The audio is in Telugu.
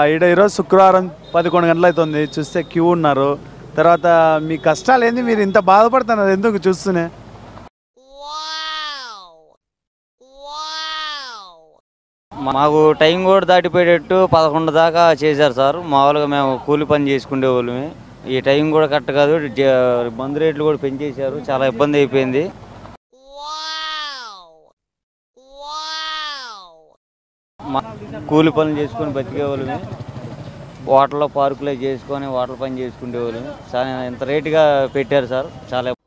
ఈడ ఈరోజు శుక్రవారం పదకొండు గంటలు అవుతుంది చూస్తే క్యూ ఉన్నారు తర్వాత మీ కష్టాలు ఏంది మీరు ఇంత బాధపడుతున్నారు ఎందుకు చూస్తూనే మాకు టైం కూడా దాటిపోయేటట్టు పదకొండు దాకా చేశారు సార్ మామూలుగా మేము కూలి పని చేసుకునే వాళ్ళమే ఈ టైం కూడా కరెక్ట్ కాదు జ- మందు రేట్లు కూడా పెంచేశారు చాలా ఇబ్బంది అయిపోయింది మా- కూలి పనులు చేసుకొని బతికే వాళ్ళమే వాటర్లో పార్కులో చేసుకొని వాటర్ పని చేసుకునే వాళ్ళమే చాలా ఇంత రేటుగా పెట్టారు సార్ చాలా